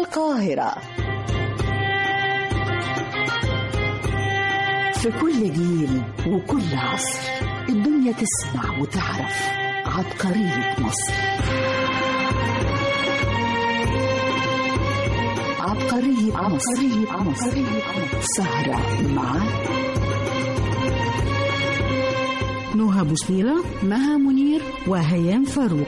القاهرة في كل جيل وكل عصر الدنيا تسمع وتعرف عبقرية مصر عبقرية عبقرية مصر سهرة مع نهى بوصيلة مها منير وهيام فاروق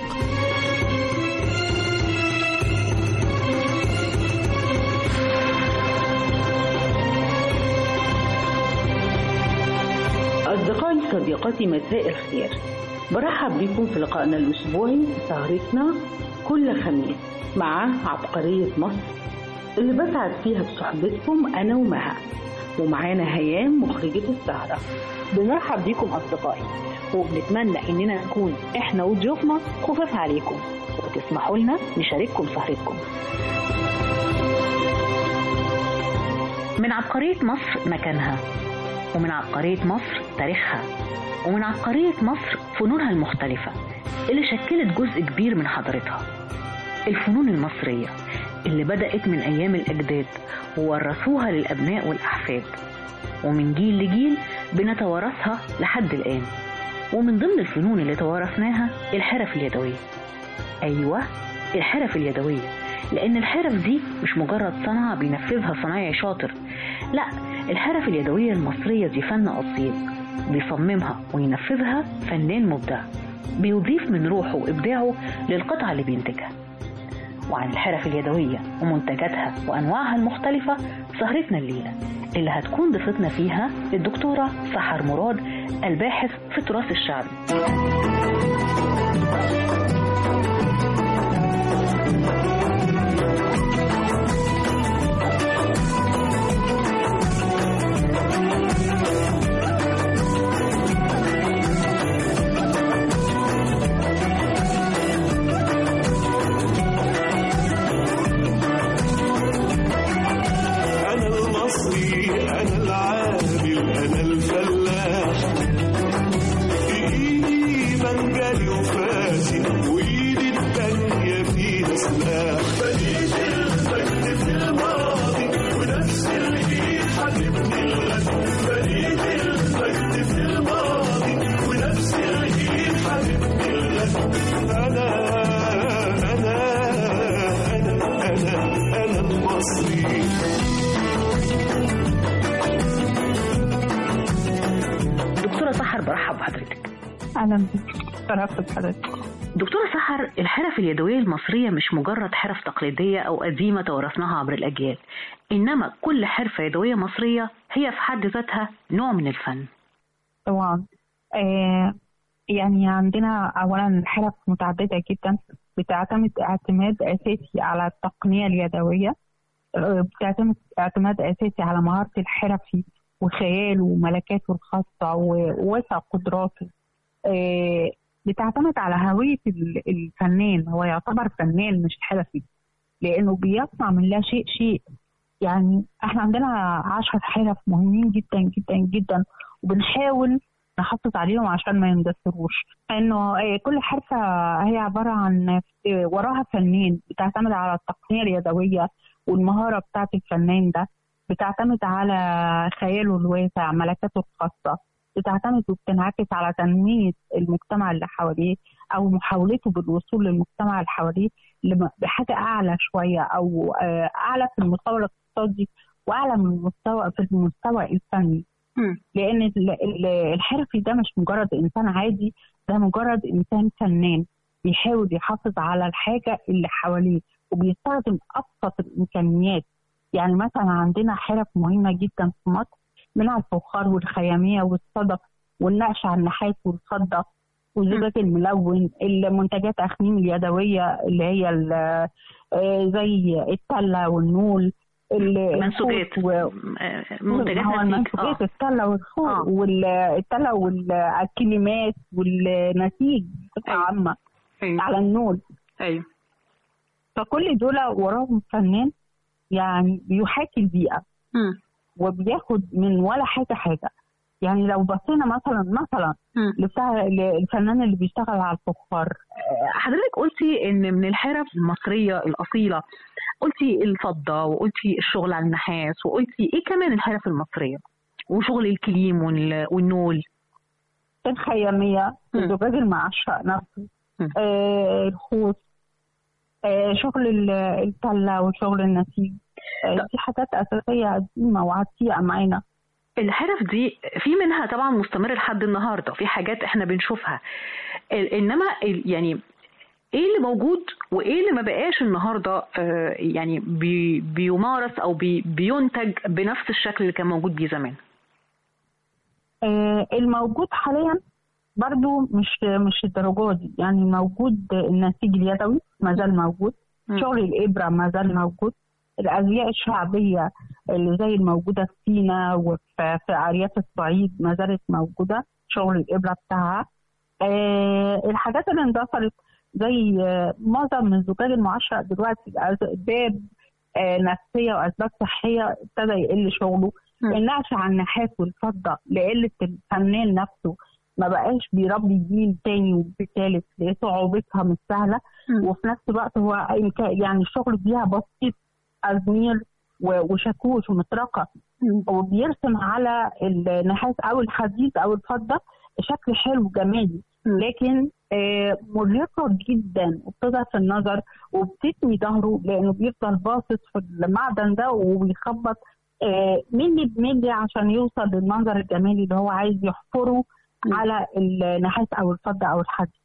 أصدقائي صديقاتي مساء الخير برحب بكم في لقائنا الأسبوعي في سهرتنا كل خميس مع عبقرية مصر اللي بسعد فيها بصحبتكم أنا ومها ومعانا هيام مخرجة السهرة بنرحب بكم أصدقائي وبنتمنى إننا نكون إحنا وضيوفنا خفاف عليكم وتسمحوا لنا نشارككم سهرتكم من عبقرية مصر مكانها ومن عبقرية مصر تاريخها ومن عبقرية مصر فنونها المختلفة اللي شكلت جزء كبير من حضارتها الفنون المصرية اللي بدأت من أيام الأجداد وورثوها للأبناء والأحفاد ومن جيل لجيل بنتوارثها لحد الآن ومن ضمن الفنون اللي توارثناها الحرف اليدوية أيوة الحرف اليدوية لأن الحرف دي مش مجرد صنعة بينفذها صنايعي شاطر لا الحرف اليدوية المصرية دي فن أصيل بيصممها وينفذها فنان مبدع بيضيف من روحه وإبداعه للقطعة اللي بينتجها وعن الحرف اليدوية ومنتجاتها وأنواعها المختلفة سهرتنا الليلة اللي هتكون ضيفتنا فيها الدكتورة سحر مراد الباحث في التراث الشعبي أنا المصري أنا العامل أنا الفلاح إيدي منجلي وفاسي وإيدي التانية فيها سلاح بديت المجد في الماضي ونفس الإيد حبيبني الغد بديت المجد في الماضي ونفس الإيد حبيبني الغد أنا أنا أنا أنا أنا المصري دكتورة سحر برحب بحضرتك اهلا بك شرفت بحضرتك دكتورة سحر الحرف اليدوية المصرية مش مجرد حرف تقليدية أو قديمة توارثناها عبر الأجيال إنما كل حرفة يدوية مصرية هي في حد ذاتها نوع من الفن طبعا آه يعني عندنا اولا الحرف متعدده جدا بتعتمد اعتماد اساسي على التقنيه اليدويه آه، بتعتمد اعتماد اساسي على مهاره الحرفي وخياله وملكاته الخاصه و- ووسع قدراته آه، بتعتمد على هويه ال- الفنان هو يعتبر فنان مش حرفي لانه بيصنع من لا شيء شيء يعني احنا عندنا عشر حرف مهمين جدا جدا جدا وبنحاول نحافظ عليهم عشان ما يندثروش انه آه، كل حرفه هي عباره عن آه، وراها فنان بتعتمد على التقنيه اليدويه والمهاره بتاعت الفنان ده بتعتمد على خياله الواسع ملكاته الخاصه بتعتمد وبتنعكس على تنميه المجتمع اللي حواليه او محاولته بالوصول للمجتمع اللي حواليه لم- بحاجه اعلى شويه او آه، اعلى في المستوى الاقتصادي واعلى من المستوى في المستوى الفني لان ال- ال- الحرفي ده مش مجرد انسان عادي ده مجرد انسان فنان بيحاول يحافظ على الحاجه اللي حواليه وبيستخدم ابسط الامكانيات يعني مثلا عندنا حرف مهمه جدا في مصر منها الفخار والخياميه والصدف والنقش على النحاس والفضه والزجاج الملون المنتجات اخميم اليدويه اللي هي ال- آه، زي التله والنول ال- منسوجات الخوط و- آه، منتجات هو نسيج المنسوجات آه. التله والخوط آه. والتله والكلمات والنسيج بصفه أيوة. عامه أيوة. على النول أيوة فكل دول وراهم فنان يعني بيحاكي البيئه مم. وبياخد من ولا حاجه حاجه يعني لو بصينا مثلا مثلا مم. لبتاع- للفنان اللي بيشتغل على الفخار حضرتك قلتي ان من الحرف المصريه الاصيله قلتي الفضه وقلتي الشغل على النحاس وقلتي ايه كمان الحرف المصريه وشغل الكليم وال- والنول الخيامية مم. الزجاج المعشق نفسه مم. آه الخوص آه شغل ال- التلة وشغل النسيج آه طب- دي حاجات أساسية قديمة وعتيقة معانا الحرف دي في منها طبعا مستمر لحد النهارده في حاجات احنا بنشوفها ال- انما ال- يعني ايه اللي موجود وايه اللي ما بقاش النهارده آه، يعني بي بيمارس او بي بينتج بنفس الشكل اللي كان موجود بيه زمان آه الموجود حاليا برضو مش مش الدرجات دي يعني موجود النسيج اليدوي ما زال موجود مم. شغل الإبرة ما زال موجود الأزياء الشعبية اللي زي الموجودة في سينا وفي في أرياف الصعيد ما زالت موجودة شغل الإبرة بتاعها آه الحاجات اللي اندثرت زي آه معظم الزجاج المعشق دلوقتي أسباب آه نفسية وأسباب صحية ابتدى يقل شغله مم. النقش على النحاس والفضة لقلة الفنان نفسه ما بقاش بيربي جيل تاني وثالث لصعوبتها مش سهلة مم. وفي نفس الوقت هو إمكا- يعني الشغل بيها بسيط أزمير و- وشاكوش ومطرقة وبيرسم على النحاس أو الحديد أو الفضة شكل حلو جمالي مم. لكن آه، مرهقة جدا وبتضعف النظر وبتتني ظهره لأنه بيفضل باصص في المعدن ده وبيخبط آه، ملي بملي عشان يوصل للمنظر الجمالي اللي هو عايز يحفره مم. على النحاس أو الفضة أو الحديد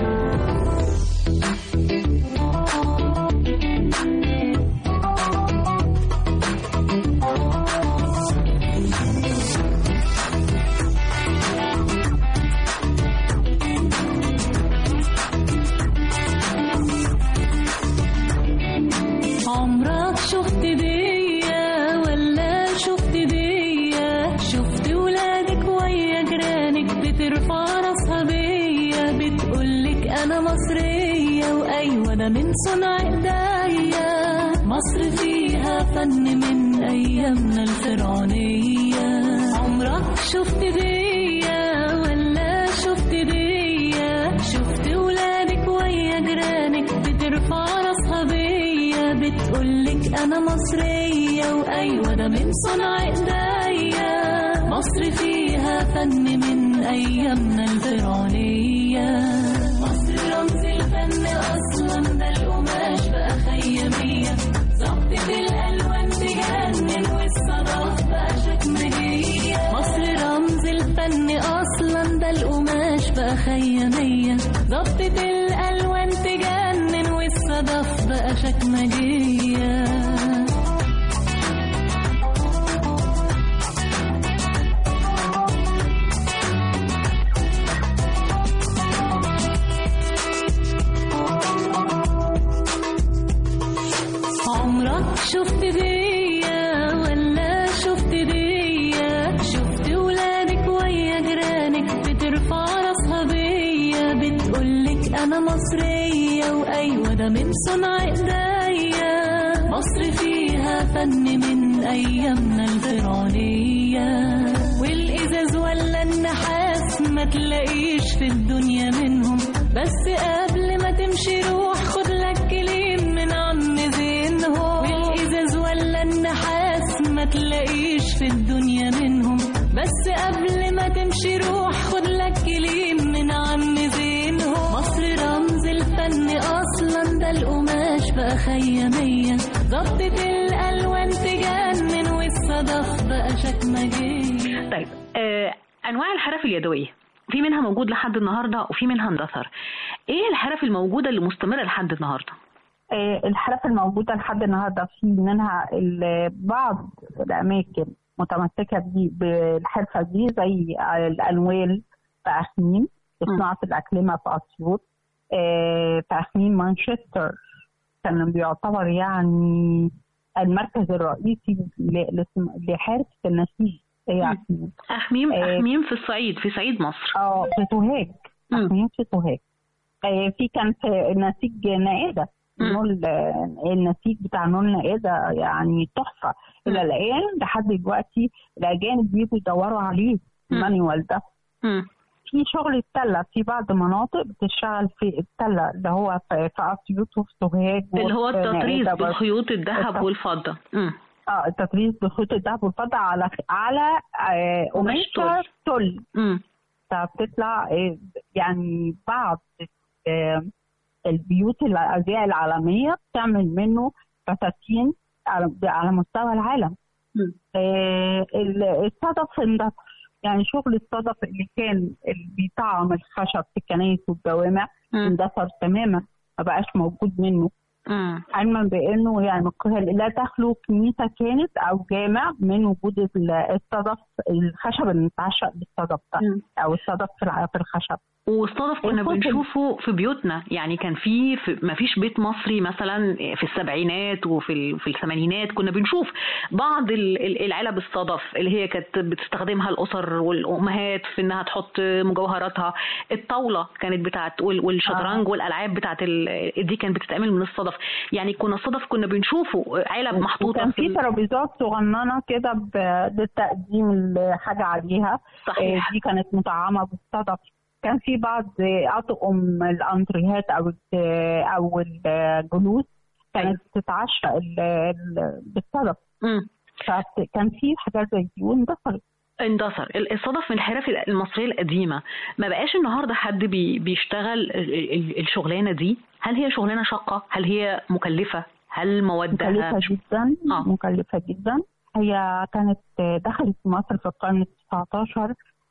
عمرك شفت ديا ولا شفت ديا شفت ولادك ويا جيرانك بترفع راسها بيا بتقولك انا مصرية وايوه انا من صنع ايديا مصر فيها فن من ايامنا الفرعونية عمرك شفت ديا ولا شفت ديا شفت ولادك ويا جيرانك بترفع راسها بيا بتقولك انا مصرية وايوه ده من صنع ايديا مصر فيها فن من ايامنا الفرعونية مصر رمز الفن اصلا ده القماش بقى خيامية ظبط الالوان تجنن والصدف بقى شكمجية مصر رمز الفن اصلا ده القماش بقى خيامية ظبطة الالوان تجنن والصدف بقى شكمجية عمرك شفت ديا ولا شفت ديا شفت ولادك ويا جيرانك بترفع راسها بيا بتقولك انا مصرية وايوه ده من صنع ايديا مصر فيها فن من ايامنا الفرعونية والازاز ولا النحاس ما تلاقيش في الدنيا منهم بس قبل ما تمشي روح خد لك كليم من عم زينهم والازاز ولا النحاس ما تلاقيش في الدنيا منهم بس قبل ما تمشي روح خد لك كليم من عم زينهم مصر رمز الفن اصلا ده القماش بقى خيامية ضبطة الالوان تجنن والصدف بقى شكمجية طيب آه انواع الحرف اليدويه في منها موجود لحد النهارده وفي منها اندثر ايه الحرف الموجوده اللي مستمره لحد النهارده آه، الحرف الموجودة لحد النهاردة في منها ال- بعض الأماكن متمسكة بي- بالحرفة دي زي الأنوال في أخميم في م. صناعة الأكلمة في أسيوط آه، في أخميم مانشستر كان بيعتبر يعني المركز الرئيسي ل- لسم- لحرفة النسيج هي م. أخميم اخميم آه. اخميم في الصعيد في صعيد مصر اه في سوهاج م. أخميم في سوهاج آه، في كان في نسيج نائدة م. نول النسيج بتاع نول نائدة يعني تحفة إلى م. الآن لحد دلوقتي الأجانب بيجوا يدوروا عليه مم. المانيوال ده مم. في شغل التلة في بعض مناطق بتشتغل في التلة اللي هو في في أسيوط وفي سوهاج اللي هو وفي التطريز نائدة برضه. بالخيوط الذهب الت- والفضة مم. اه التطريز بخيوط الذهب والفضة على على آه، قماش قماشة تل مم. فبتطلع آه، يعني بعض آه، البيوت الأزياء العالمية بتعمل منه فساتين على على مستوى العالم مم. آه، ال- الصدف اندثر يعني شغل الصدف اللي كان اللي بيطعم الخشب في الكنائس والجوامع مم. اندثر تماما ما بقاش موجود منه مم. علما بانه يعني لا تخلو كنيسه كانت او جامع من وجود ال- الصدف الخشب المتعشق بالصدف ده مم. او الصدف في الع- في الخشب والصدف كنا الخوف ال- بنشوفه في بيوتنا يعني كان في, في ما فيش بيت مصري مثلا في السبعينات وفي ال- في الثمانينات كنا بنشوف بعض ال- ال- العلب الصدف اللي هي كانت بتستخدمها الاسر والامهات في انها تحط مجوهراتها الطاوله كانت بتاعت وال- والشطرنج آه. والالعاب بتاعت ال- دي كانت بتتعمل من الصدف يعني كنا الصدف كنا بنشوفه علب محطوطه وكان في في ال- ترابيزات صغننه كده ب- للتقديم الحاجه عليها صحيح آه، دي كانت مطعمه بالصدف كان في بعض آه، اطقم الانتريهات او الت- او الجلوس كانت تتعشى ال- ال- بالصدف مم. فكان في حاجات زي دي واندثرت اندثر ال- الصدف من الحرف المصرية القديمة ما بقاش النهاردة حد بي بيشتغل ال- ال- الشغلانة دي هل هي شغلانة شاقة هل هي مكلفة هل مودها مكلفة جدا آه. مكلفة جدا هي كانت دخلت مصر في القرن التسعتاشر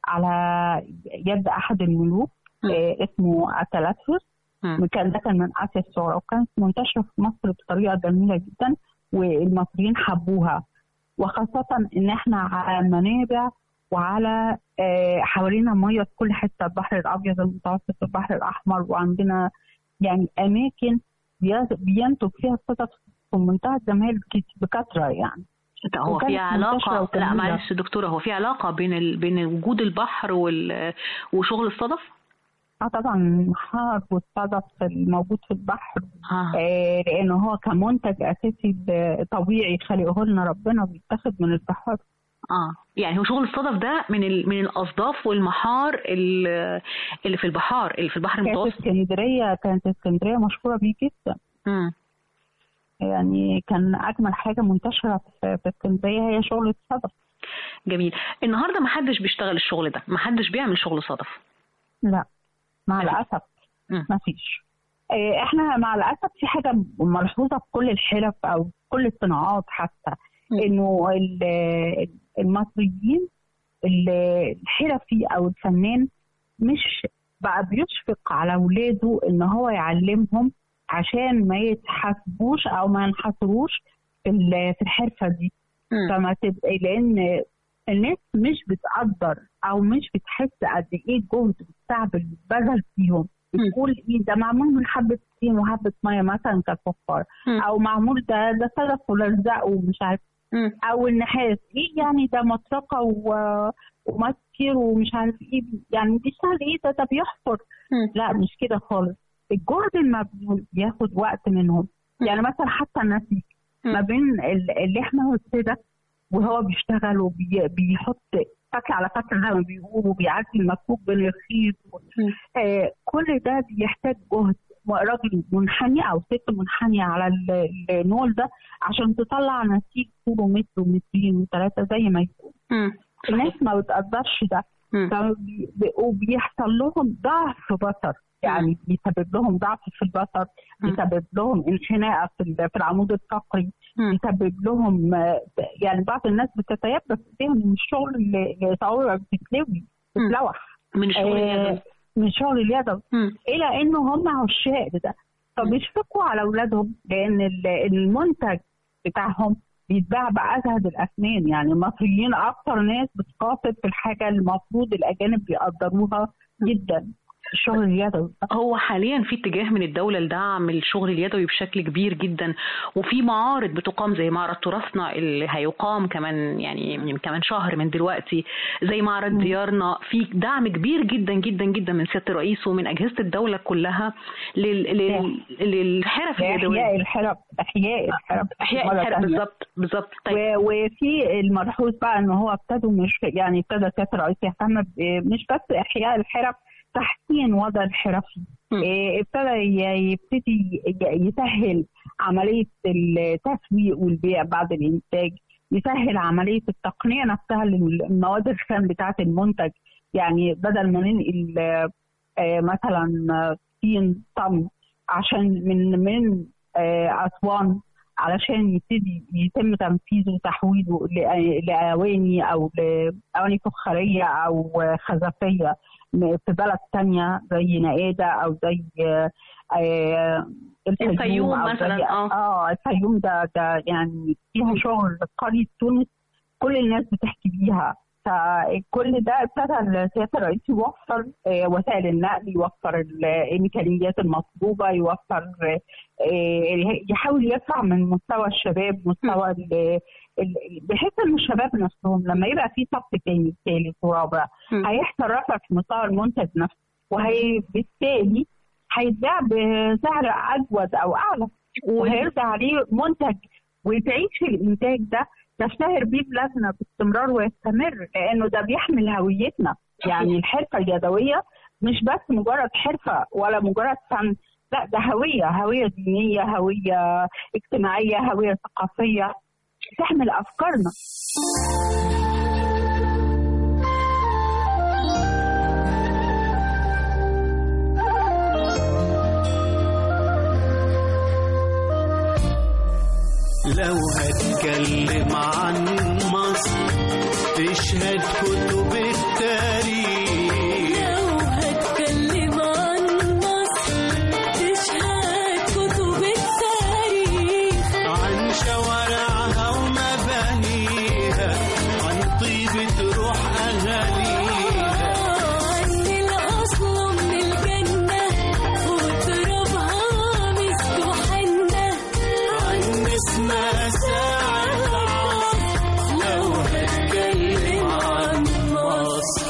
على يد أحد الملوك م. آه، اسمه أتلاتوس مم. كان ده كان من آسيا الصغرى وكانت منتشرة في مصر بطريقة جميلة جدا والمصريين حبوها وخاصة إن إحنا على منابع وعلى آه، حوالينا مية في كل حتة البحر الأبيض المتوسط البحر الأحمر وعندنا يعني أماكن بي- بينتج فيها الصدف في منتهى الجمال كت- بكثرة يعني هو وكانت في علاقة منتشرة لا وجميلة. معلش دكتورة هو في علاقة بين ال... بين وجود البحر وال... وشغل الصدف؟ اه طبعا النهار والصدف الموجود في البحر آه. آه لأنه هو كمنتج أساسي ب- طبيعي خلقه لنا ربنا بيتاخد من البحر اه يعني هو شغل الصدف ده من ال... من الأصداف والمحار ال- اللي في البحار اللي في البحر كانت المتوسط اسكندرية كانت اسكندرية مشهورة بيه جدا مم. يعني كان أجمل حاجة منتشرة في في اسكندرية هي شغل الصدف جميل النهارده ما حدش بيشتغل الشغل ده ما حدش بيعمل شغل صدف لا مع مفيش. الأسف مم. ما فيش آه، احنا مع الاسف في حاجه ملحوظه في كل الحرف او في كل الصناعات حتى مم. انه ال- المصريين ال- الحرفي او الفنان مش بقى بيشفق على اولاده ان هو يعلمهم عشان ما يتحاسبوش او ما ينحصروش في ال- في الحرفه دي مم. فما تبقى لان الناس مش بتقدر او مش بتحس قد ايه الجهد والتعب اللي اتبذل فيهم مم. بتقول ايه ده معمول من حبه طين وحبه ميه مثلا كالفخار مم. او معمول ده ده صدف ولزق ومش عارف مم. او النحاس ايه يعني ده مطرقه و... ومسكر ومش عارف ايه يعني بيشتغل ايه ده ده بيحفر مم. لا مش كده خالص الجهد المبذول بياخد وقت منهم يعني مثلا حتى النسيج ما بين ال- اللي احنا كده وهو بيشتغل وبيحط فك على فك زي ما بيقولوا وبيعدي المفكوك بين الخيط آه كل ده بيحتاج جهد راجل منحني او ست منحنيه على ال- النول ده عشان تطلع نسيج طوله متر ومترين وثلاثه زي ما يكون مم. الناس ما بتقدرش ده مم. فبي- وبيحصل لهم ضعف بصر يعني بيسبب لهم ضعف في البصر مم. بيسبب لهم انحناء في ال- في العمود الفقري مم. بيسبب لهم آه، يعني بعض الناس بتتيبس ايديهم من الشغل اللي اللي صوابع بتتلوي بتتلوح من الشغل آه، اليدوي. من شغل اليدوي مم. الى انه هم عشاق ده فبيشفقوا على اولادهم لان ال- المنتج بتاعهم بيتباع بأزهد الأثمان يعني المصريين أكتر ناس بتقاطب في الحاجة اللي المفروض الأجانب بيقدروها جدا الشغل اليدوي هو حاليا في اتجاه من الدولة لدعم الشغل اليدوي بشكل كبير جدا وفي معارض بتقام زي معرض تراثنا اللي هيقام كمان يعني من كمان شهر من دلوقتي زي معرض ديارنا في دعم كبير جدا جدا جدا من سيادة الرئيس ومن أجهزة الدولة كلها لل... لل... للحرف اليدوية إحياء الحرف إحياء الحرف إحياء مرة الحرف تانية. بالظبط بالظبط طيب و- وفي الملحوظ بقى ان هو ابتدوا مش يعني ابتدى سياده الرئيس يهتم ب- مش بس احياء الحرف تحسين وضع الحرفي م. إيه، ابتدى ي- يبتدي ي- يسهل عمليه التسويق والبيع بعد الانتاج يسهل عمليه التقنيه نفسها للمواد الخام بتاعه المنتج يعني بدل ما ننقل آه، آه، مثلا آه، طين طم عشان من من آه، اسوان علشان يبتدي يتم تنفيذه وتحويله لأ- لأواني أو لأواني فخارية أو خزفية م- في بلد تانية زي نقادة أو زي آه، آه، الفيوم أو زي- مثلاً، آه. اه الفيوم ده ده يعني فيها شغل قرية تونس كل الناس بتحكي بيها فكل ده ابتدى سيادة الرئيس يوفر آه، وسائل النقل يوفر الإمكانيات المطلوبة يوفر آه، يحاول يرفع من مستوى الشباب مستوى ال- ال- بحيث ان الشباب نفسهم لما يبقى في صف تاني ثالث ورابع م. هيحصل رفع في مستوى المنتج نفسه وهي بالتالي هيتباع بسعر اجود او اعلى وهيرجع عليه منتج وتعيش الانتاج ده تشتهر بيه بلادنا باستمرار ويستمر لانه ده بيحمل هويتنا يعني الحرفه اليدويه مش بس مجرد حرفه ولا مجرد فن لا ده هويه هويه دينيه هويه اجتماعيه هويه ثقافيه تحمل افكارنا لو هتكلم عن مصر تشهد كتب التاريخ لو هتكلم عن مصر تشهد كتب التاريخ عن شوارعها ومبانيها عن طيبة روح أهاليها عن الأصل من الجنة وترابها مسك وحنة عن نسمة ساعة العصر لو هتكلم عن مصر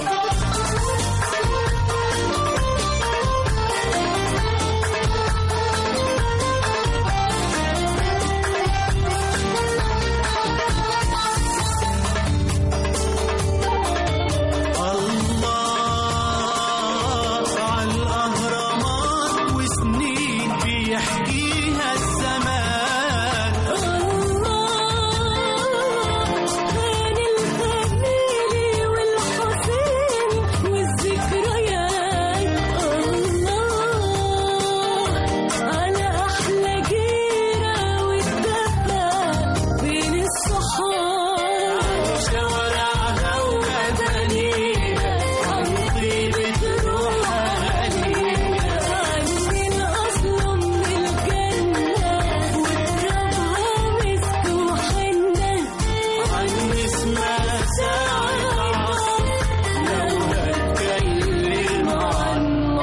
الله على الأهرامات وسنين بيحكيها الزمان بين الخميل والحسين والذكريات الله على أحلى جيرة والدفا بين الصحاب شوارعها ومبانيها عن طيبة روح أهاليها عن الأصل من الجنة وترابها مسك وحنة عن نسمة ساعة العصر لو هتكلم عن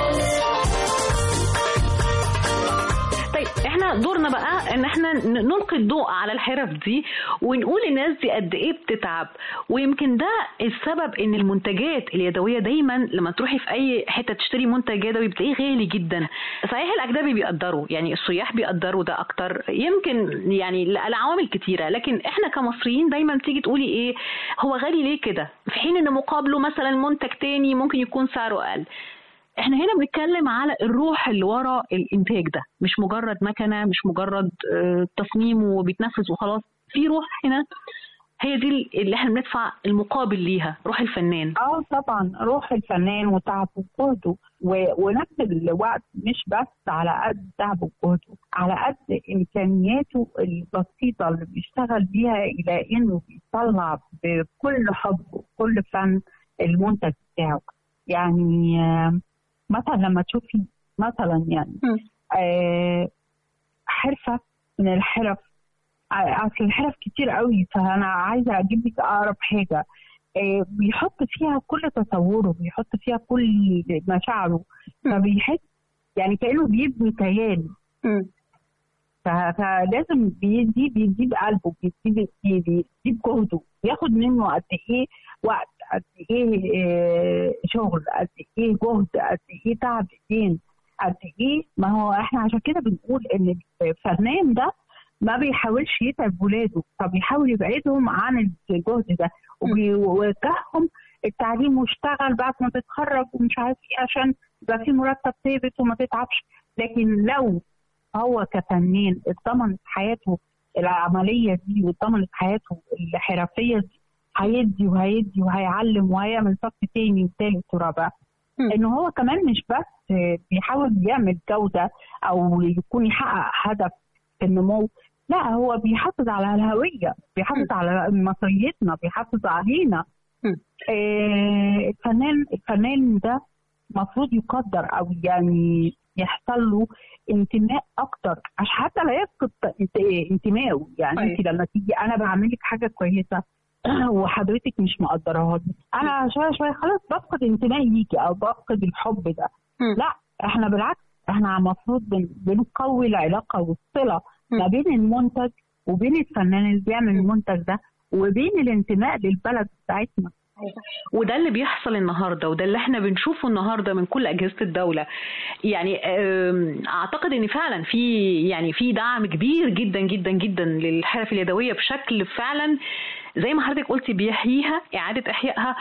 طيب احنا دورنا بقى ان احنا ن- نلقي الضوء على الحرف دي ونقول الناس دي قد ايه بتتعب ويمكن ده السبب ان المنتجات اليدويه دايما لما تروحي في اي حته تشتري منتج يدوي بتلاقيه غالي جدا صحيح الاجنبي بيقدروا يعني السياح بيقدروا ده اكتر يمكن يعني ل- لعوامل كتيره لكن احنا كمصريين دايما تيجي تقولي ايه هو غالي ليه كده في حين ان مقابله مثلا منتج تاني ممكن يكون سعره اقل احنا هنا بنتكلم على الروح اللي ورا الانتاج ده مش مجرد مكنه مش مجرد آه، تصميم وبيتنفذ وخلاص في روح هنا هي دي اللي احنا بندفع المقابل ليها روح الفنان اه طبعا روح الفنان وتعب وجهده و- ونفس الوقت مش بس على قد تعب وجهده على قد امكانياته البسيطه اللي بيشتغل بيها الى انه بيطلع بكل حب وكل فن المنتج بتاعه يعني آه، مثلا لما تشوفي مثلا يعني مم. آه، حرفه من الحرف ع- اصل الحرف كتير قوي فانا عايزه اجيب لك اقرب حاجه آه، بيحط فيها كل تصوره بيحط فيها كل مشاعره فبيحس يعني كانه بيبني كيان ف- فلازم بيدي بيدي بقلبه بيدي بيدي بيدي بجهده بياخد منه قد ايه وقت قد ايه آه، شغل قد ايه جهد قد ايه تعب ايدين قد ايه ما هو احنا عشان كده بنقول ان الفنان ده ما بيحاولش يتعب ولاده فبيحاول يبعدهم عن الجهد ده وبيوجههم التعليم واشتغل بعد ما تتخرج ومش عارف ايه عشان يبقى في مرتب ثابت وما تتعبش لكن لو هو كفنان اتضمنت حياته العمليه دي واتضمنت حياته الحرفيه دي هيدي وهيدي وهيعلم وهيعمل صف تاني وتالت ورابع ان هو كمان مش بس بيحاول يعمل جوده او يكون يحقق هدف في النمو لا هو بيحافظ على الهويه بيحافظ على مصريتنا بيحافظ علينا آه الفنان الفنان ده المفروض يقدر او يعني يحصل له انتماء اكتر عشان حتى لا يفقد انت- انتمائه يعني طيب. انت لما تيجي انا بعمل لك حاجه كويسه وحضرتك مش مقدراها لي انا شويه شويه خلاص بفقد انتمائي ليكي او بفقد الحب ده مم. لا احنا بالعكس احنا المفروض بن- بنقوي العلاقه والصله مم. ما بين المنتج وبين الفنان اللي بيعمل المنتج ده وبين الانتماء للبلد بتاعتنا وده اللي بيحصل النهارده وده اللي احنا بنشوفه النهارده من كل اجهزه الدوله يعني آم، اعتقد ان فعلا في يعني في دعم كبير جدا جدا جدا للحرف اليدويه بشكل فعلا زي ما حضرتك قلتي بيحييها اعاده احيائها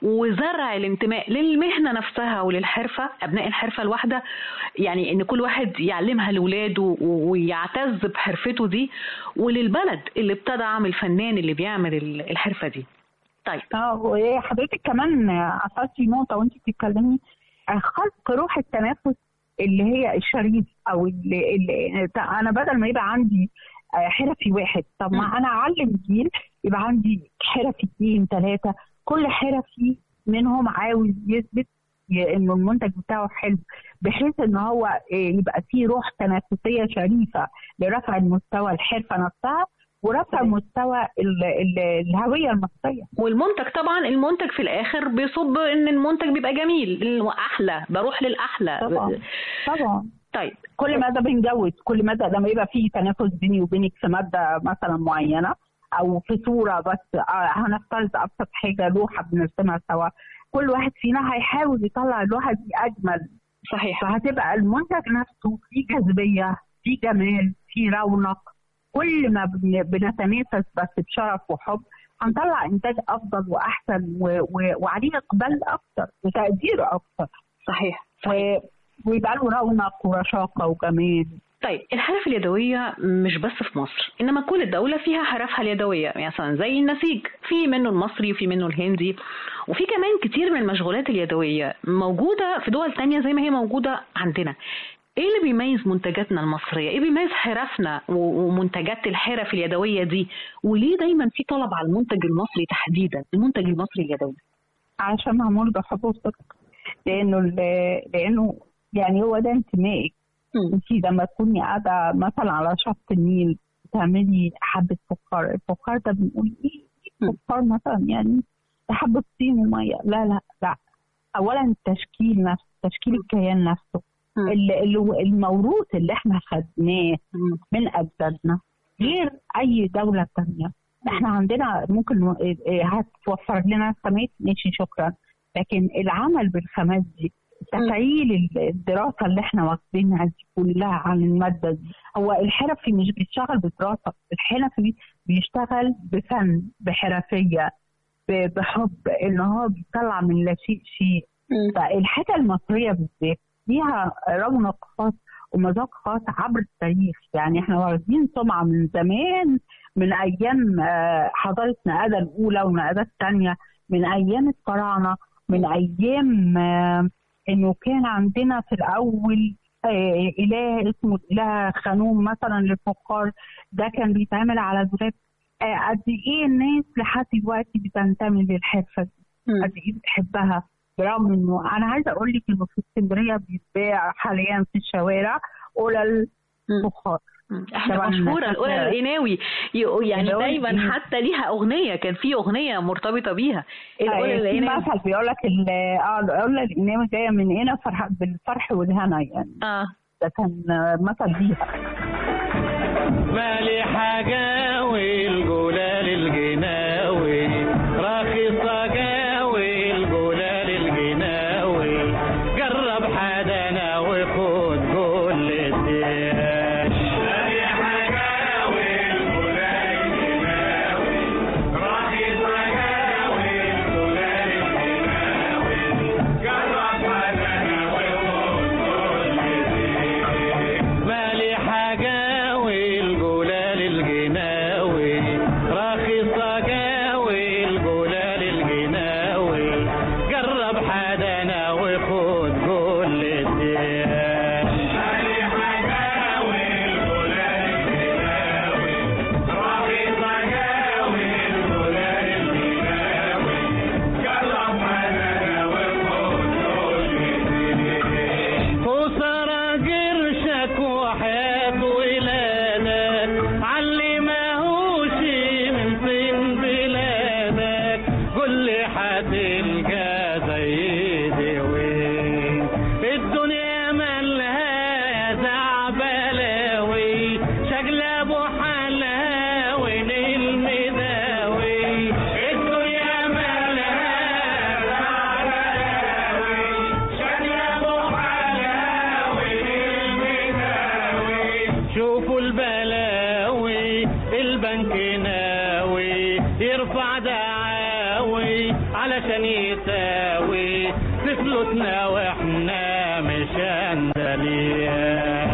وزرع الانتماء للمهنه نفسها وللحرفه ابناء الحرفه الواحده يعني ان كل واحد يعلمها لاولاده ويعتز بحرفته دي وللبلد اللي بتدعم الفنان اللي بيعمل الحرفه دي طيب اه وهي حضرتك كمان اثرتي نقطه وانت بتتكلمي آه، خلق روح التنافس اللي هي الشريف او اللي, اللي انا بدل ما يبقى عندي آه، حرفي واحد طب ما انا اعلم جيل يبقى عندي حرفي اثنين ثلاثه كل حرفي منهم عاوز يثبت ي- انه المنتج بتاعه حلو بحيث ان هو آه، يبقى فيه روح تنافسيه شريفه لرفع المستوى الحرفه نفسها ورفع مستوى ال- ال- الهويه المصريه والمنتج طبعا المنتج في الاخر بيصب ان المنتج بيبقى جميل واحلى بروح للاحلى طبعا طبعا طيب كل مدى بنجود كل مدى لما يبقى في تنافس بيني وبينك في ماده مثلا معينه او في صوره بس آه، هنفترض ابسط حاجه لوحه بنرسمها سوا كل واحد فينا هيحاول يطلع اللوحه دي اجمل صحيح فهتبقى المنتج نفسه فيه جاذبيه فيه جمال فيه رونق كل ما بن- بنتنافس بس بشرف وحب هنطلع انتاج افضل واحسن و... و... وعليه اقبال اكتر وتقدير اكتر صحيح و... ويبقى له رونق ورشاقه وجمال طيب الحرف اليدوية مش بس في مصر إنما كل دولة فيها حرفها اليدوية يعني مثلا زي النسيج في منه المصري وفي منه الهندي وفي كمان كتير من المشغولات اليدوية موجودة في دول تانية زي ما هي موجودة عندنا ايه اللي بيميز منتجاتنا المصرية؟ ايه بيميز حرفنا و- ومنتجات الحرف اليدوية دي؟ وليه دايما في طلب على المنتج المصري تحديدا؟ المنتج المصري اليدوي. عشان معمول بحب وصدق لانه ال- لانه يعني هو ده انتمائك انت لما تكوني قاعده مثلا على شط النيل تعملي حبه فخار الفخار ده بنقول ايه إيه فخار مثلا يعني ده حبه طين وميه لا لا لا اولا التشكيل نفسه تشكيل الكيان نفسه ال- ال- الموروث اللي احنا خدناه من اجدادنا غير اي دوله تانية احنا عندنا ممكن ن- إيه- إيه هتوفر لنا خامات ماشي شكرا لكن العمل بالخامات دي تفعيل ال- الدراسه اللي احنا واخدينها دي كلها عن الماده دي هو الحرفي مش بيشتغل بدراسه الحرفي بيشتغل بفن بحرفيه ب- بحب ان هو بيطلع من لا شيء شيء فالحاجه المصريه بالذات ليها رونق خاص ومذاق خاص عبر التاريخ يعني احنا واخدين سمعه من زمان من ايام آه، حضاره نقاده الاولى ونقاده الثانيه من ايام الفراعنه من ايام آه، انه كان عندنا في الاول آه، اله اسمه الاله خانوم مثلا للفقار ده كان بيتعمل على دولاب آه، قد ايه الناس لحد دلوقتي بتنتمي للحرفه دي قد ايه بتحبها برغم انه انا عايزه اقول لك انه في اسكندريه بيتباع حاليا في الشوارع قلل فخار احنا طبعاً مشهوره الاولى فاكرة- القناوي ي- يعني الأولى دايما القناوي. حتى ليها اغنيه كان في اغنيه مرتبطه بيها الاولى آه، في القناوي مثل بيقول لك ال- اه الاولى القناوي جايه من هنا فرح بالفرح والهنا يعني اه ده كان آه، مثل ليها مالي حاجة والجلال الجناوي رخيصة جاوي الجلال الجناوي جرب حدنا وخد كل الدياش مالي حاجة والجلال الجناوي رخيصة جاوي الجلال الجناوي جرب حدنا وخد كل الدياش مالي حاجة والجلال الجناوي رخيصة جاوي الجلال الجناوي جرب حدنا وخد كل الدياش مالي حاجة والجلال الجناوي رخيصة جاوي الجلال الجناوي جرب حدنا وخد كل الدياش خسارة قرشك وحياة ولادك علي ماهوش من طين بلادك قل لي حتلقى زي وين الدنيا مالها زعبلاوي شغلة بحالها وين المداوي الدنيا مالها زعبلاوي شغلة بحالها وين المداوي شوفوا البلاوي البنك ناوي يرفع دعاوي علشان يساوي في فلوسنا واحنا مش اندليا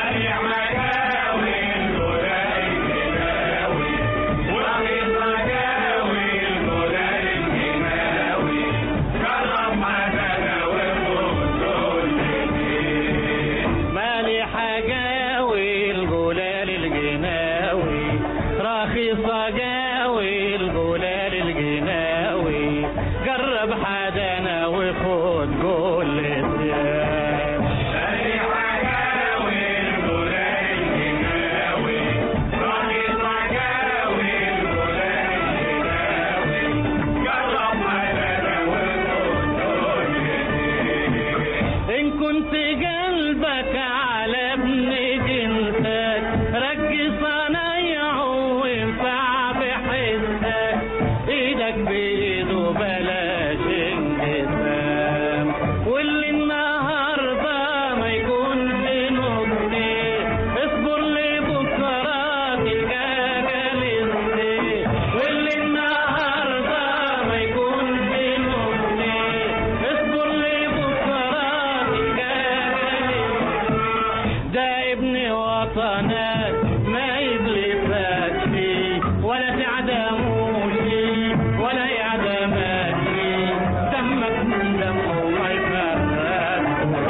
مالي حاجاوي الجلال الجناوي رخيصة جاوي الجلال الجناوي جرب حدنا وخد كل الثياب مالي حاجاوي الجلال الجناوي رخيصة جاوي الجلال الجناوي جرب حدنا وخد كل الثياب إن كنت قلبك على ابن جنسك ركز صنايعه وانفع بحسك ايدك بايده بلاش انقسام واللي النهارده ما يكونش نقطي اصبر لبكره تلقى جالستي واللي النهارده ما يكونش نقطي اصبر لبكره تلقى جالستي ده ابن وطنك ما يبلفك فيه ولا تعدموش ولا يعدمك فيه دمك من دمه ما يفرقك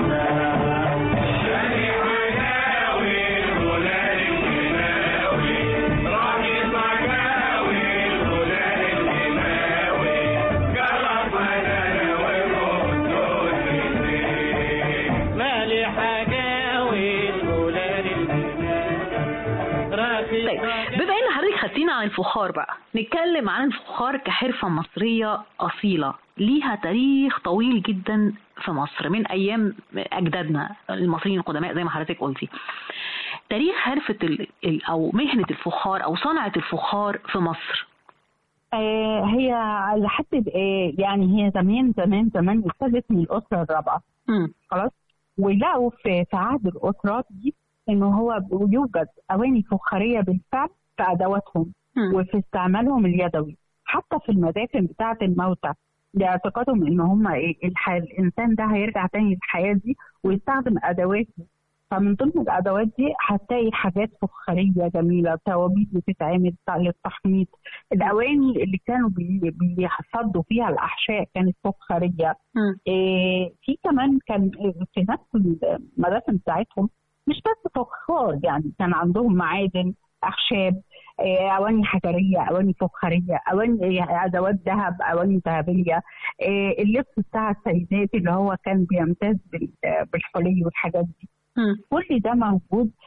مالي حاجاوي الجلال طيب بما ان حضرتك خدتينا عن الفخار بقى نتكلم عن الفخار كحرفة مصرية أصيلة ليها تاريخ طويل جدا في مصر من أيام أجدادنا المصريين القدماء زي ما حضرتك قلتي تاريخ حرفة ال... ال- أو مهنة الفخار أو صنعة الفخار في مصر آه، هي لحد آه، يعني هي زمان زمان زمان ابتدت من الأسرة الرابعة مم. خلاص ولقوا في في عهد الأسرات دي إنه هو يوجد أواني فخارية بالفعل في أدواتهم مم. وفي استعمالهم اليدوي حتى في المدافن بتاعة الموتى لاعتقادهم إن هم إيه الح- الإنسان ده هيرجع تاني للحياة دي ويستخدم أدوات فمن ضمن الادوات دي هتلاقي حاجات فخاريه جميله توابيت بتتعمل للتحميط الاواني اللي كانوا بي- بيحصدوا فيها الاحشاء كانت فخاريه مم. إيه في كمان كان في نفس المدافن بتاعتهم مش بس فخار يعني كان عندهم معادن اخشاب إيه، اواني حجريه اواني فخاريه اواني إيه، ادوات ذهب اواني ذهبيه إيه، اللبس بتاع السيدات اللي هو كان بيمتاز بال- بالحلي والحاجات دي مم. كل ده موجود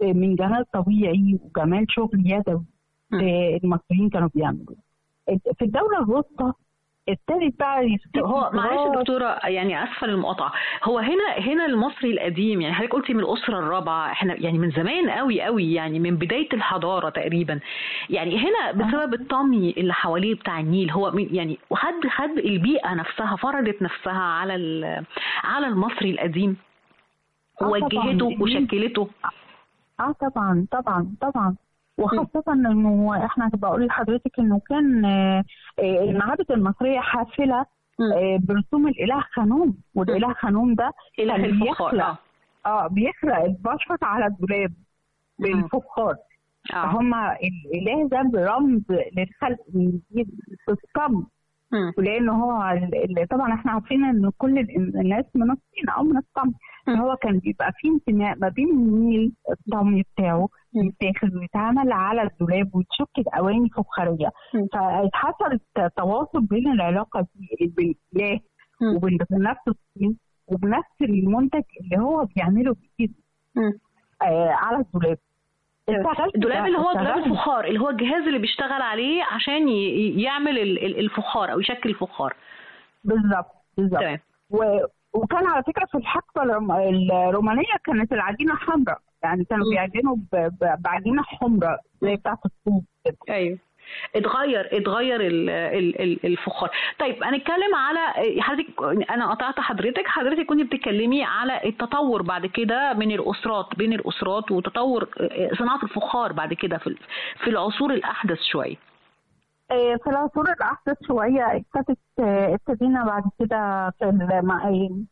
من جمال طبيعي وجمال شغل يدوي مم. آه، المصريين كانوا بيعملوا في الدولة الوسطى ابتدت بقى يست- هو معلش يا دكتوره يعني اسفه للمقاطعه هو هنا هنا المصري القديم يعني حضرتك قلتي من الاسره الرابعه احنا يعني من زمان قوي قوي يعني من بدايه الحضاره تقريبا يعني هنا بسبب الطمي اللي حواليه بتاع النيل هو من- يعني وخد خد البيئه نفسها فرضت نفسها على ال- على المصري القديم آه طبعاً. ووجهته وشكلته اه طبعا طبعا طبعا وخاصة انه احنا بقول لحضرتك انه كان آه، آه، المعابد المصرية حافلة مم. آه، برسوم الاله خانوم والاله خانوم ده اله كان الفخار بيخلق اه اه بيخلق البشر على الدولاب بالفخار اه فهم الاله ده برمز للخلق من جديد بالصم مم. ولان هو ال- ال- طبعا احنا عارفين ان كل ال- الناس من الصين او من الصم مم. هو كان بيبقى فيه انتماء ما بين النيل الطمي بتاعه مم. يتاخد ويتعمل على الدولاب ويتشكل اواني فخاريه مم. فحصل تواصل بين العلاقه دي بين الاله مم. وبين نفس الصين وبنفس المنتج اللي هو بيعمله بايده مم. آه على الدولاب اشتغلت الدولاب بقى- اللي هو دولاب اشتغلت الفخار اللي هو الجهاز اللي بيشتغل عليه عشان ي- ي- يعمل ال- ال- الفخار او يشكل الفخار بالظبط بالظبط تمام و... وكان على فكره في الحقبه الروم- الرومانيه كانت العجينه حمراء يعني كانوا مم. بيعجنوا ب... ب... بعجينه حمراء زي بتاعه الطوب كده ايوه اتغير اتغير ال- ال- ال- الفخار طيب هنتكلم على حضرتك انا قطعت حضرتك حضرتك كنت بتتكلمي على التطور بعد كده من الاسرات بين الاسرات وتطور صناعه الفخار بعد كده في في العصور الاحدث شويه آه، في العصور الأحدث شوية ابتدت آه، ابتدينا بعد كده في الم-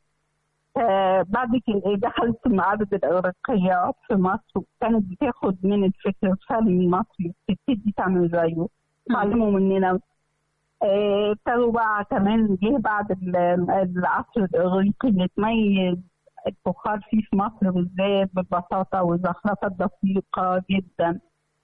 آه، بعد كده دخلت المعابد الإغريقية في مصر وكانت بتاخد من الفكر الفني المصري وتبتدي تعمل زيه تعلموا مننا آه، ابتدوا بقى كمان جه بعد ال- العصر الإغريقي اللي تميز الفخار فيه في مصر بالذات بالبساطة والزخرفة الدقيقة جدا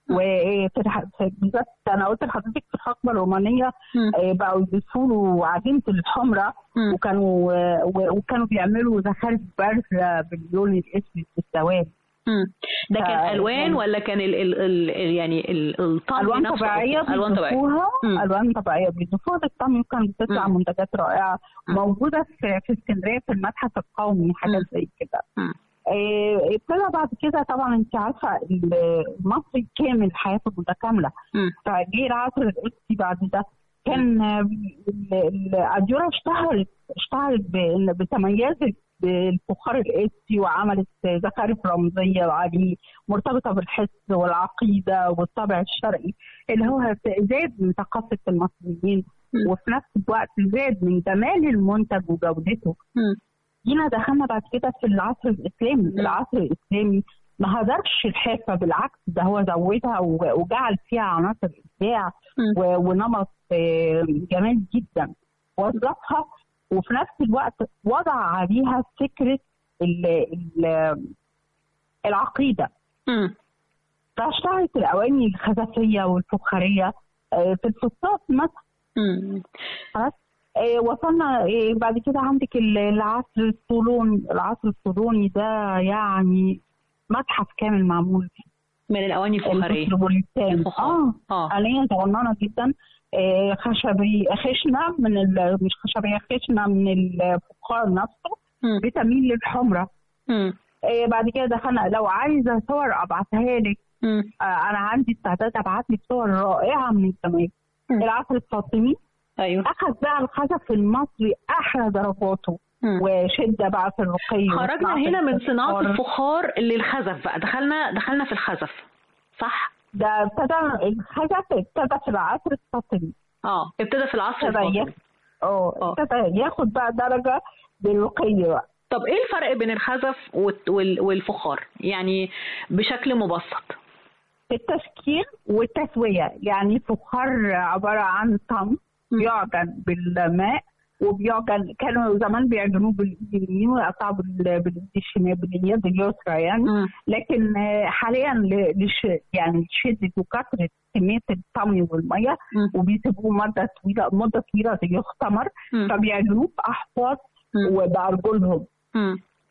وفي الح- في- بالذات انا قلت لحضرتك في الحقبه الرومانيه مم. آه، بقوا يضيفوا له عجينه الحمره مم. وكانوا آه، و- وكانوا بيعملوا زخارف بارزه باللون الاسود بالسواد مم. ده كان ف- الوان يعني- ولا كان ال ال ال يعني ال- الطعم الوان نفسه طبيعيه الوان طبيعيه بيضيفوها مم. الوان طبيعيه بيضيفوها للطعم وكانت بتطلع مم. منتجات رائعه مم. موجوده في في اسكندريه في المتحف القومي حاجات مم. زي كده مم. آه، ابتدى بعد كده طبعا انت عارفه المصري كامل حياته متكامله مم. فجه العصر القدسي بعد ده كان آه، ال- ال- الأديرة اشتهرت اشتهرت بإن بتميزت بالفخار القدسي وعملت زخارف رمزية عليه مرتبطة بالحس والعقيدة والطابع الشرقي اللي هو زاد من ثقافة المصريين مم. وفي نفس الوقت زاد من جمال المنتج وجودته مم. جينا دخلنا بعد كده في العصر الاسلامي العصر الاسلامي ما هدرش الحرفه بالعكس ده هو زودها و- وجعل فيها عناصر ابداع مم. و- ونمط آه، جمال جدا وظفها وفي نفس الوقت وضع عليها فكره ال ال العقيده مم. فاشتهرت الاواني الخزفيه والفخاريه آه، في الفسطاط مثلا مم. خلاص آه، وصلنا آه، بعد كده عندك ال- العصر الصولوني العصر الصولوني ده يعني متحف كامل معمول من الاواني الفخاريه المتروبوليتان الفخار. اه اه آلية صغننة جدا آه، خشبي خشنة من ال... مش خشبية خشنة من الفخار نفسه مم. بتميل للحمرة مم. آه، بعد كده دخلنا لو عايزة صور أبعتها لك مم. آه، أنا عندي استعداد أبعت لك صور رائعة من الجمال مم. العصر الفاطمي ايوه أخذ بقى الخزف المصري أحلى درجاته مم. وشدة بقى في الرقي خرجنا وصناعة هنا من صناعه الفخار. الفخار للخزف بقى دخلنا دخلنا في الخزف صح ده ابتدى الخزف ابتدى في العصر الفاطمي اه ابتدى في العصر ابتدى الفاطمي ياخد اه آه. ابتدى ياخد بقى درجة بالرقي بقى طب ايه الفرق بين الخزف والت- وال- والفخار يعني بشكل مبسط التشكيل والتسوية يعني فخار عبارة عن طم مم. بيعجن بالماء وبيعجن كانوا زمان بيعجنوه بالايد اليمين ويقطعوا بال- بالايد الشمال باليد اليسرى يعني مم. لكن آه، حاليا ل- لش يعني شدة وكثرة كمية الطمي والمية مم. وبيسيبوه مدة طويلة مدة طويلة يختمر مم. فبيعجنوه بأحواض مم. وبأرجلهم مم.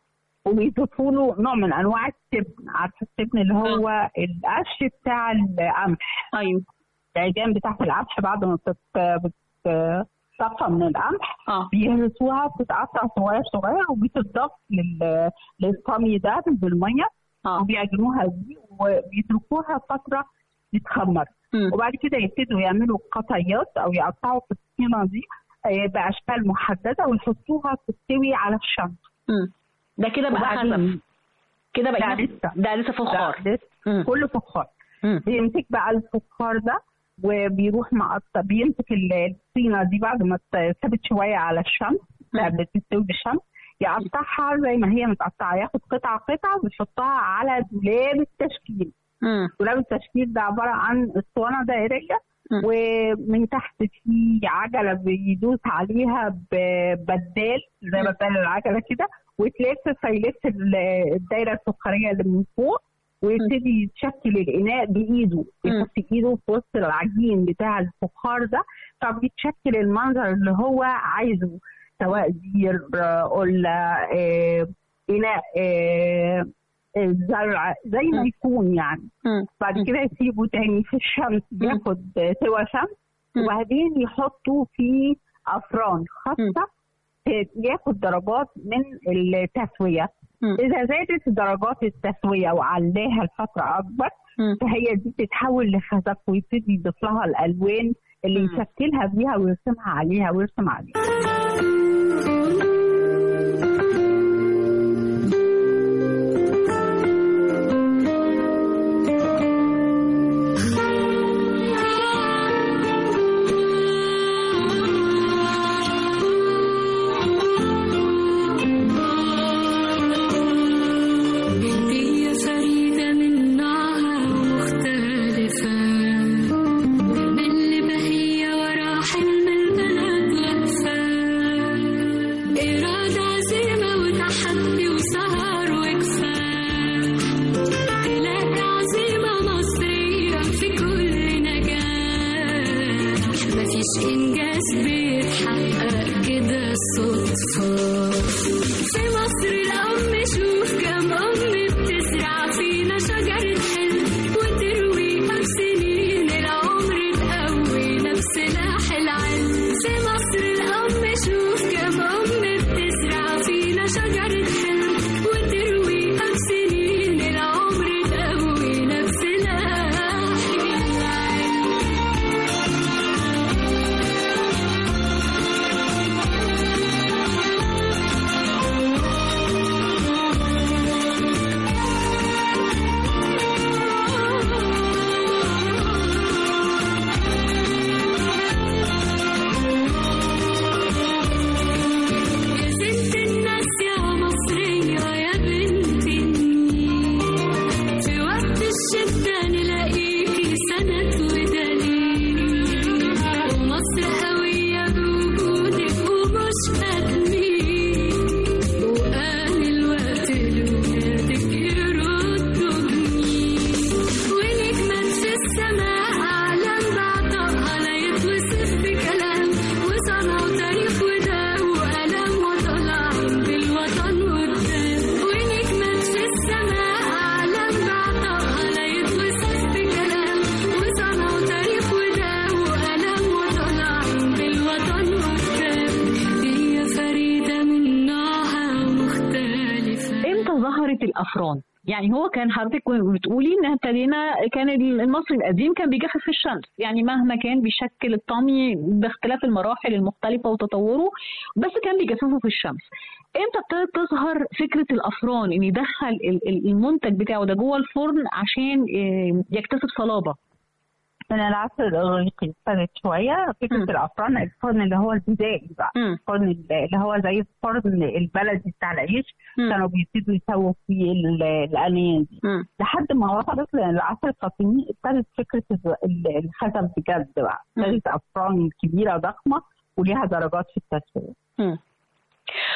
وبيضيفوا له نوع من انواع التبن عارفه التبن اللي هو القش بتاع القمح ايوه العجان بتاعت القمح بعد ما بتت- بتتصفى من القمح اه بيهرسوها بتتقطع صغير صغير وبتضاف لل- للطمي ده بالميه اه وبيعجنوها دي وبيتركوها فتره تتخمر مم. وبعد كده يبتدوا يعملوا قطعيات او يقطعوا في الطحينه دي آه، باشكال محدده ويحطوها تستوي على الشمس مم. ده كده بقى خزف وبعدين كده بقى لا لسه ده لسه فخار لا، لسه مم. كله فخار مم. بيمسك بقى الفخار ده وبيروح مقطع بيمسك ال- الطينه دي بعد ما اتثبت شويه على الشمس قبل تستوي بالشمس يقطعها زي ما هي متقطعه ياخد قطعه قطعه ويحطها على دولاب التشكيل مم. دولاب التشكيل ده عباره عن اسطوانه دائريه مم. ومن تحت في عجله بيدوس عليها ببدال زي بدال العجله كده وتلف فيلف ال- الدايره السكريه اللي من فوق ويبتدي يتشكل الاناء بايده يحط ايده في وسط العجين بتاع الفخار ده فبيتشكل المنظر اللي هو عايزه سواء دير آه، قله آه، اناء آه، آه، زرع زي ما يكون يعني مم. بعد كده يسيبه تاني في الشمس بياخد سوى شمس مم. وبعدين يحطوا في افران خاصه ياخد درجات من التسويه مم. اذا زادت درجات التسويه وعلاها لفتره اكبر مم. فهي دي تتحول لخزف ويبتدي يضيف لها الالوان اللي مم. يشكلها بيها ويرسمها عليها ويرسم عليها هي فريدة من نوعها مختلفة من اللي بهية ورا حلم البلد واقفة إرادة عزيمة وتحدي وسهر وكفاح تلاقي عزيمة مصرية في كل نجاح مفيش إنجاز بيتحقق كده صدفة في مصر الأم شوف كم أم بتزرع فينا شجرة حلم وترويها بسنين العمر تقوينا بسلاح العلم في مصر الأم شوف كم أم بتزرع فينا شجرة حلم وترويها بسنين العمر تقوينا بسلاح العلم يا ست الناس يا مصرية يا بنت النيل في وقت الشدة نلاقيكي سند ودليل ومصر قوية بوجودك ومش هتميل وآن الوقت لولادك يردوا جميل ونجمة في السماء أعلام بعطائها لا يتوصف بكلام وصنعوا تاريخ وده وقلم وطلعين بالوطن قدام ونجمة في السماء أعلام بعطائها لا يتوصف بكلام وصنعوا تاريخ وده وقلم وطلعين بالوطن قدام هي فريدة من نوعها مختلفة امتى ظهرت الافران يعني هو كان حضرتك بتقولي ان ابتدينا كان المصري القديم كان بيجفف في الشمس يعني مهما كان بيشكل الطمي باختلاف المراحل المختلفه وتطوره بس كان بيجففه في الشمس امتى ابتدت تظهر فكره الافران ان يدخل ال- ال- المنتج بتاعه ده جوه الفرن عشان آه، يكتسب صلابه من العصر الاغريقي ابتدت شويه فكره مم. الافران الفرن اللي هو البدائي بقى مم. الفرن اللي هو زي الفرن البلدي بتاع العيش مم. كانوا بيبتدوا يسووا فيه ال- الانيان دي مم. لحد ما وصلت للعصر الفاطمي ابتدت فكره ال- ال- الخزف بجد بقى مم. ابتدت افران كبيره ضخمه وليها درجات في التسويه مم.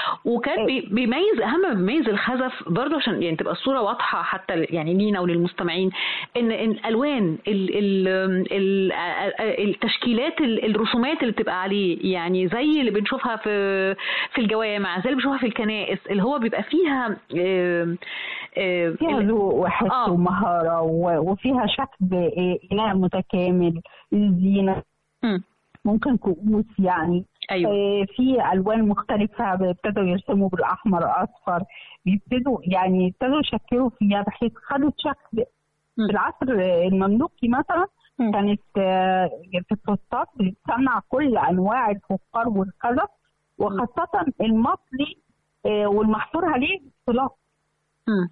وكان بي- بيميز اهم ما بيميز الخزف برضه عشان يعني تبقى الصوره واضحه حتى ل- يعني لينا وللمستمعين ان ان الالوان ال ال ال التشكيلات ال- الرسومات اللي بتبقى عليه يعني زي اللي بنشوفها في في الجوامع زي اللي بنشوفها في الكنائس اللي هو بيبقى فيها آه، آه، فيها ال- ذوق وحس آه. ومهارة و- وفيها شكل إيه، إناء متكامل الزينة مم. ممكن كؤوس يعني ايوه آه، في الوان مختلفه ابتدوا يرسموا بالاحمر اصفر بيبتدوا يعني ابتدوا يشكلوا فيها بحيث خدت شكل مم. في العصر المملوكي مثلا مم. كانت آه، في الفسطاط بتصنع كل انواع الفخار والخزف وخاصه المصري آه، والمحصور عليه الصلاة مم.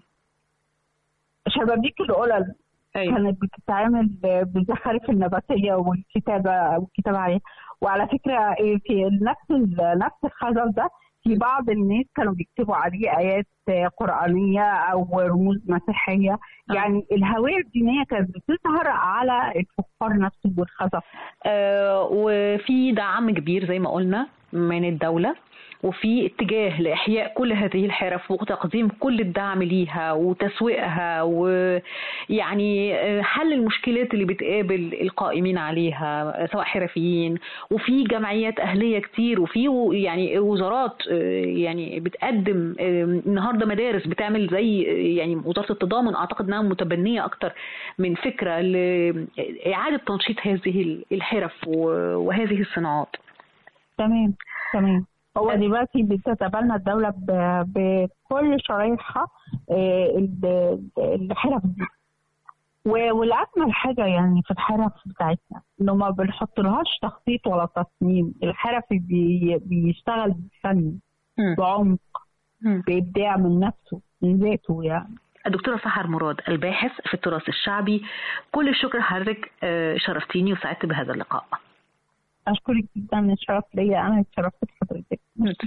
شبابيك القلل ايوه كانت بتتعمل بالزخارف النباتيه والكتابه والكتابه عليها وعلى فكره إيه، في نفس ال- نفس الخزف ده في بعض الناس كانوا بيكتبوا عليه ايات قرانيه او رموز مسيحيه آه. يعني الهويه الدينيه كانت بتظهر على الفخار نفسه والخزف آه، وفي دعم كبير زي ما قلنا من الدولة وفي اتجاه لإحياء كل هذه الحرف وتقديم كل الدعم ليها وتسويقها ويعني آه، حل المشكلات اللي بتقابل القائمين عليها سواء حرفيين وفي جمعيات أهلية كتير وفي و- يعني وزارات آه، يعني بتقدم آه، النهارده مدارس بتعمل زي آه، يعني وزارة التضامن أعتقد إنها متبنية أكتر من فكرة لإعادة تنشيط هذه الحرف و- وهذه الصناعات تمام تمام هو دلوقتي بتتبنى الدولة ب- بكل شرايحها آه، ال- الحرف دي و- والأجمل حاجة يعني في الحرف بتاعتنا إنه ما بنحطلهاش تخطيط ولا تصميم الحرف بي بيشتغل بفن مم. بعمق مم. بإبداع من نفسه من ذاته يعني الدكتورة سحر مراد الباحث في التراث الشعبي كل الشكر حضرتك آه، شرفتيني وسعدت بهذا اللقاء أشكرك جدا الشرف ليا أنا اتشرفت بحضرتك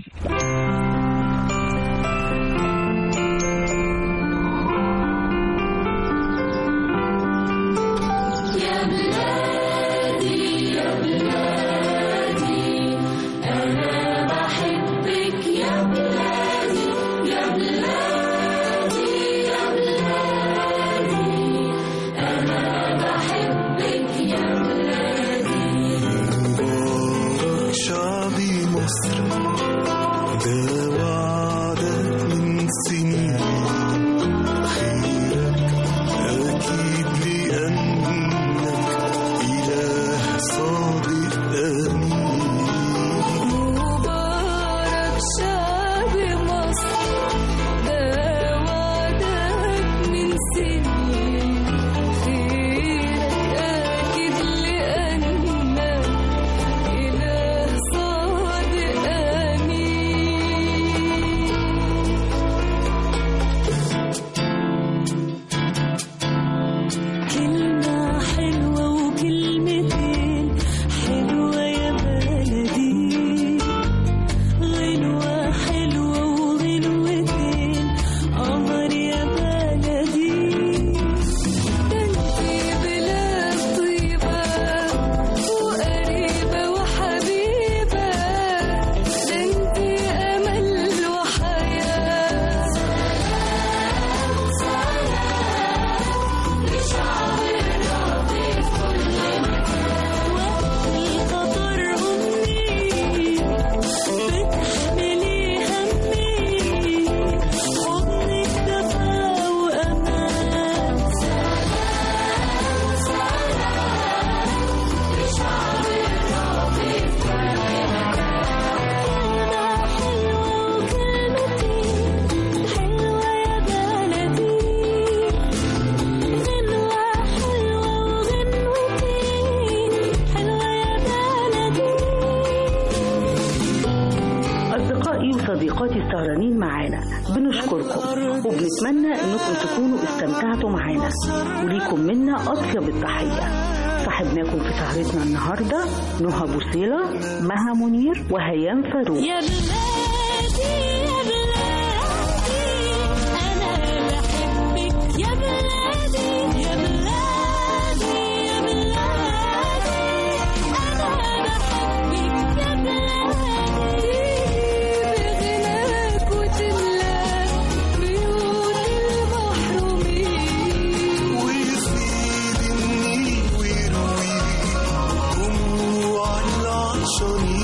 مبارك شعبي مصر ده وعدك من سنين خيرك أكيد لأنك إله صادق أمين مبارك شعب مصر ده وعدك من سنين خيرك أكيد لأنك إله صادق أمين كلمة حلوة وكلمتين حلوة يا بلدي غنوة حلوة وغنوتين قمر يا بلدي ده انتي بلاد طيبة وقريبة وحبيبة ده انتي أمل وحياة القطر أمي بتحملي همي حضنك دفا وأمان كلمة حلوة وكلمتين حلوة يا بلدي غنوة حلوة وغنوتين حلوة يا بلدي أصدقائي وصديقاتي السهرانين معانا بنشكركم وبنتمنى إنكم تكونوا استمتعتوا معانا وليكم منا أطيب التحية صاحبناكم في سهرتنا النهاردة نهى بوصيلة مها منير وهيام فاروق يا بلادي يا بلادي أنا بحبك يا بلادي يا بلادي يا بلادي أنا بحبك يا بلادي عطشانين